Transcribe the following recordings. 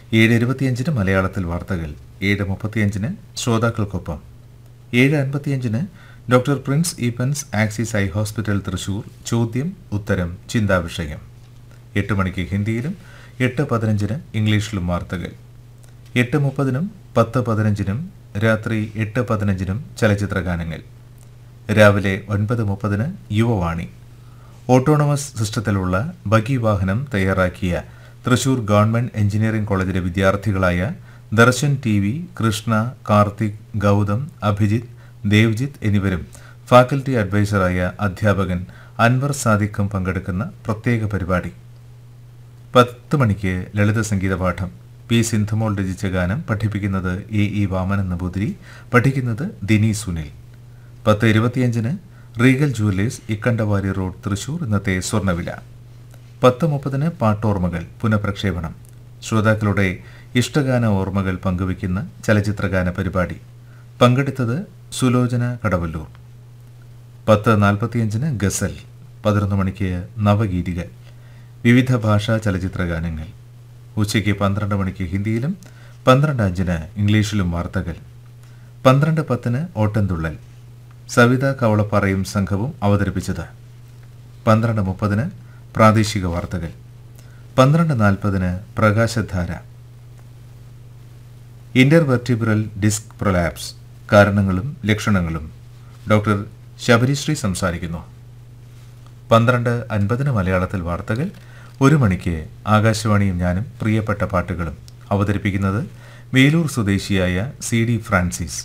ഏഴ് ഇരുപത്തിയഞ്ചിന് മലയാളത്തിൽ വാർത്തകൾ ഏഴ് മുപ്പത്തിയഞ്ചിന് ശ്രോതാക്കൾക്കൊപ്പം ഏഴ് അൻപത്തിയഞ്ചിന് doctor Prince Eapen's Axis eye hospital Thrissur ചോദ്യം ഉത്തരം ചിന്താവിഷയം എട്ട് മണിക്ക് ഹിന്ദിയിലും എട്ട് പതിനഞ്ചിന് ഇംഗ്ലീഷിലും വാർത്തകൾ എട്ട് മുപ്പതിനും പത്ത് പതിനഞ്ചിനും രാത്രി എട്ട് പതിനഞ്ചിനും ചലച്ചിത്ര ഗാനങ്ങൾ രാവിലെ ഒൻപത് മുപ്പതിന് യുവവാണി ഓട്ടോണമസ് സിസ്റ്റത്തിലുള്ള ബഗി വാഹനം തയ്യാറാക്കിയ തൃശൂർ ഗവൺമെന്റ് എഞ്ചിനീയറിംഗ് കോളേജിലെ വിദ്യാർത്ഥികളായ ദർശൻ ടി വി കൃഷ്ണ കാർത്തിക് ഗൗതം അഭിജിത്ത് ദേവ്ജിത്ത് എന്നിവരും ഫാക്കൽറ്റി അഡ്വൈസറായ അധ്യാപകൻ അൻവർ സാദിഖും പങ്കെടുക്കുന്ന പ്രത്യേക പരിപാടി പത്ത് മണിക്ക് ലളിത സംഗീത പാഠം പി സിന്ധുമോൾ രചിച്ച ഗാനം പഠിപ്പിക്കുന്നത് എ ഇ വാമനൻ നമ്പൂതിരി പഠിക്കുന്നത് ദിനി സുനിൽ പത്ത് ഇരുപത്തിയഞ്ചിന് Regal jewellers Ikkandawarrier road Thrissur ഇന്നത്തെ സ്വർണ്ണവില പത്ത് മുപ്പതിന് പാട്ടോർമ്മകൾ പുനഃപ്രക്ഷേപണം ശ്രോതാക്കളുടെ ഇഷ്ടഗാന ഓർമ്മകൾ പങ്കുവയ്ക്കുന്ന ചലച്ചിത്രഗാന പരിപാടി പങ്കെടുത്തത് സുലോചന കടവല്ലൂർ പത്ത് നാൽപ്പത്തിയഞ്ചിന് ഗസൽ പതിനൊന്ന് മണിക്ക് നവഗീതികൾ വിവിധ ഭാഷാ ചലച്ചിത്ര ഗാനങ്ങൾ ഉച്ചയ്ക്ക് പന്ത്രണ്ട് മണിക്ക് ഹിന്ദിയിലും പന്ത്രണ്ട് അഞ്ചിന് ഇംഗ്ലീഷിലും വാർത്തകൾ പന്ത്രണ്ട് പത്തിന് ഓട്ടംതുള്ളൽ സവിത കവളപ്പാറയും സംഘവും അവതരിപ്പിച്ചത് പന്ത്രണ്ട് മുപ്പതിന് പ്രാദേശിക വാർത്തകൾ പന്ത്രണ്ട് നാൽപ്പതിന് പ്രകാശധാര ഇന്റർവെർട്ടിബ്രൽ ഡിസ്ക് പ്രൊലാപ്സ് കാരണങ്ങളും ലക്ഷണങ്ങളും ഡോക്ടർ ശബരിശ്രീ സംസാരിക്കുന്നു പന്ത്രണ്ട് അൻപതിന് മലയാളത്തിൽ വാർത്തകൾ ഒരു മണിക്ക് ആകാശവാണിയും ഞാനും പ്രിയപ്പെട്ട പാട്ടുകളും അവതരിപ്പിക്കുന്നത് വേലൂർ സ്വദേശിയായ സി ഡി ഫ്രാൻസിസ്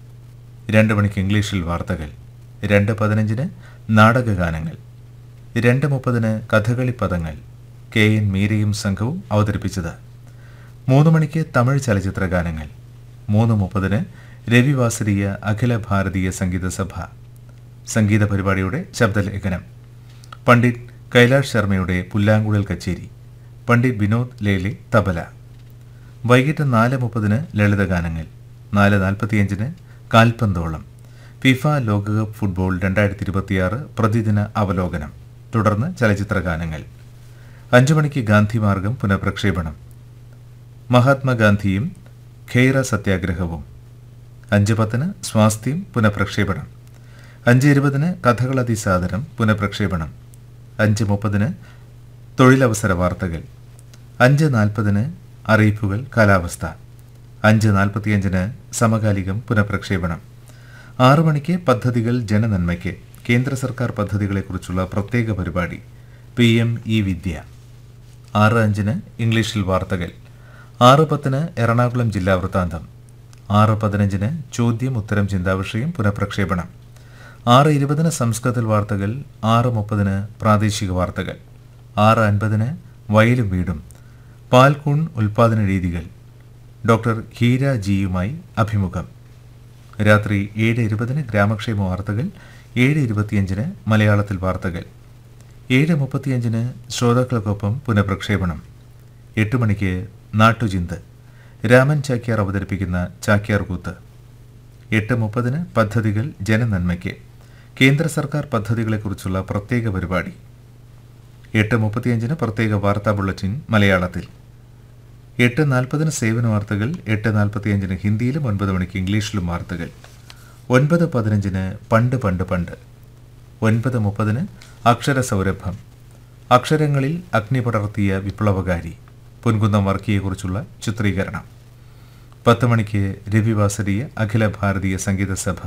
രണ്ട് മണിക്ക് ഇംഗ്ലീഷിൽ വാർത്തകൾ രണ്ട് പതിനഞ്ചിന് നാടകഗാനങ്ങൾ രണ്ട് മുപ്പതിന് കഥകളി പദങ്ങൾ കെ എൻ മീരയും സംഘവും അവതരിപ്പിച്ചത് മൂന്ന് മണിക്ക് തമിഴ് ചലച്ചിത്ര ഗാനങ്ങൾ മൂന്ന് മുപ്പതിന് രവിവാസരീയ അഖില ഭാരതീയ സംഗീത സഭ സംഗീത പരിപാടിയുടെ ശബ്ദലേഖനം പണ്ഡിറ്റ് കൈലാഷ് ശർമ്മയുടെ പുല്ലാങ്കുഴൽ കച്ചേരി പണ്ഡിറ്റ് വിനോദ് ലേലെ തബല വൈകിട്ട് നാല് മുപ്പതിന് ലളിതഗാനങ്ങൾ നാല് നാൽപ്പത്തിയഞ്ചിന് കാൽപന്തോളം ഫിഫ ലോകകപ്പ് ഫുട്ബോൾ രണ്ടായിരത്തി ഇരുപത്തിയാറ് പ്രതിദിന അവലോകനം തുടർന്ന് ചലച്ചിത്ര ഗാനങ്ങൾ അഞ്ചു മണിക്ക് ഗാന്ധിമാർഗം പുനഃപ്രക്ഷേപണം മഹാത്മാഗാന്ധിയും ഖെയ്റ സത്യാഗ്രഹവും അഞ്ച് പത്തിന് സ്വാസ്ഥ്യം പുനഃപ്രക്ഷേപണം അഞ്ച് ഇരുപതിന് കഥകളതിസാദരം പുനഃപ്രക്ഷേപണം അഞ്ച് മുപ്പതിന് തൊഴിലവസര വാർത്തകൾ അഞ്ച് നാൽപ്പതിന് അറിയിപ്പുകൾ കാലാവസ്ഥ അഞ്ച് നാൽപ്പത്തിയഞ്ചിന് സമകാലികം പുനഃപ്രക്ഷേപണം ആറു മണിക്ക് പദ്ധതികൾ ജനനന്മയ്ക്ക് കേന്ദ്ര സർക്കാർ പദ്ധതികളെക്കുറിച്ചുള്ള പ്രത്യേക പരിപാടി പി എം ഇ വിദ്യ ആറ് അഞ്ചിന് ഇംഗ്ലീഷിൽ വാർത്തകൾ ആറ് പത്തിന് എറണാകുളം ജില്ലാ വൃത്താന്തം ആറ് പതിനഞ്ചിന് ചോദ്യം ഉത്തരം ചിന്താവിഷയം പുനഃപ്രക്ഷേപണം ആറ് ഇരുപതിന് സംസ്കൃതത്തിൽ വാർത്തകൾ ആറ് മുപ്പതിന് പ്രാദേശിക വാർത്തകൾ ആറ് അൻപതിന് വയലും വീടും പാൽക്കൂൺ ഉൽപാദന രീതികൾ ഡോക്ടർ ഹീര ജിയുമായി അഭിമുഖം രാത്രി ഏഴ് ഇരുപതിന് ഗ്രാമക്ഷേമ വാർത്തകൾ ഏഴ് ഇരുപത്തിയഞ്ചിന് മലയാളത്തിൽ വാർത്തകൾ ഏഴ് മുപ്പത്തിയഞ്ചിന് ശ്രോതാക്കൾക്കൊപ്പം പുനഃപ്രക്ഷേപണം എട്ട് മണിക്ക് നാട്ടുചിന്ത് രാമൻ ചാക്യാർ അവതരിപ്പിക്കുന്ന ചാക്യാർ കൂത്ത് എട്ട് മുപ്പതിന് പദ്ധതികൾ ജനനന്മയ്ക്ക് കേന്ദ്ര സർക്കാർ പദ്ധതികളെക്കുറിച്ചുള്ള പ്രത്യേക പരിപാടി എട്ട് മുപ്പത്തിയഞ്ചിന് പ്രത്യേക വാർത്താ ബുള്ളറ്റിൻ മലയാളത്തിൽ എട്ട് നാൽപ്പതിന് സേവന വാർത്തകൾ എട്ട് നാൽപ്പത്തിയഞ്ചിന് ഹിന്ദിയിലും ഒൻപത് മണിക്ക് ഇംഗ്ലീഷിലും വാർത്തകൾ ഒൻപത് പതിനഞ്ചിന് പണ്ട് പണ്ട് പണ്ട് ഒൻപത് മുപ്പതിന് അക്ഷര സൗരഭം അക്ഷരങ്ങളിൽ അഗ്നി പടർത്തിയ വിപ്ലവകാരി പൊൻകുന്നം വർക്കിയെക്കുറിച്ചുള്ള ചിത്രീകരണം പത്ത് മണിക്ക് രവിവാസരീയ അഖില ഭാരതീയ സംഗീത സഭ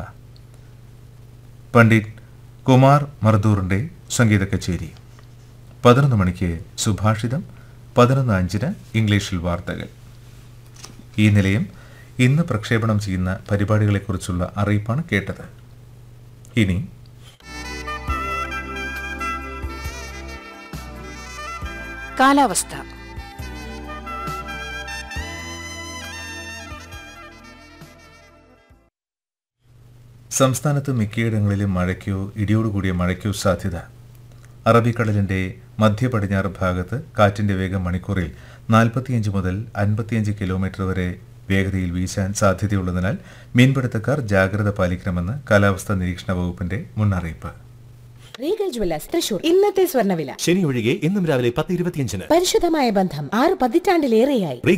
പണ്ഡിറ്റ് കുമാർ മർദൂറിൻ്റെ സംഗീത കച്ചേരി പതിനൊന്ന് മണിക്ക് സുഭാഷിതം പതിനൊന്ന് അഞ്ചിന് ഇംഗ്ലീഷിൽ വാർത്തകൾ ഈ നിലയം ഇന്ന് പ്രക്ഷേപണം ചെയ്യുന്ന പരിപാടികളെക്കുറിച്ചുള്ള അറിയിപ്പാണ് കേട്ടത് ഇനി കാലാവസ്ഥ സംസ്ഥാനത്ത് മിക്കയിടങ്ങളിലും മഴയ്ക്കോ ഇടിയോടുകൂടിയ മഴയ്ക്കോ സാധ്യത അറബിക്കടലിന്റെ മധ്യ പടിഞ്ഞാറ് ഭാഗത്ത് കാറ്റിന്റെ വേഗം മണിക്കൂറിൽ നാൽപ്പത്തിയഞ്ച് മുതൽ അൻപത്തിയഞ്ച് കിലോമീറ്റർ വരെ വേഗതയിൽ വീശാൻ സാധ്യതയുള്ളതിനാൽ മീൻപിടുത്തക്കാർ ജാഗ്രത പാലിക്കണമെന്ന് കാലാവസ്ഥാ നിരീക്ഷണ വകുപ്പിന്റെ മുന്നറിയിപ്പ് റീഗൽ ജ്വല്ലേഴ്സ് തൃശൂർ ഇന്നത്തെ സ്വർണ്ണവില ശനി ഒഴികെ ഇന്നും രാവിലെ പത്ത് ഇരുപത്തിയഞ്ചിന് പരിശുദ്ധമായ ബന്ധം ആറ് പതിറ്റാണ്ടിലേറെയായി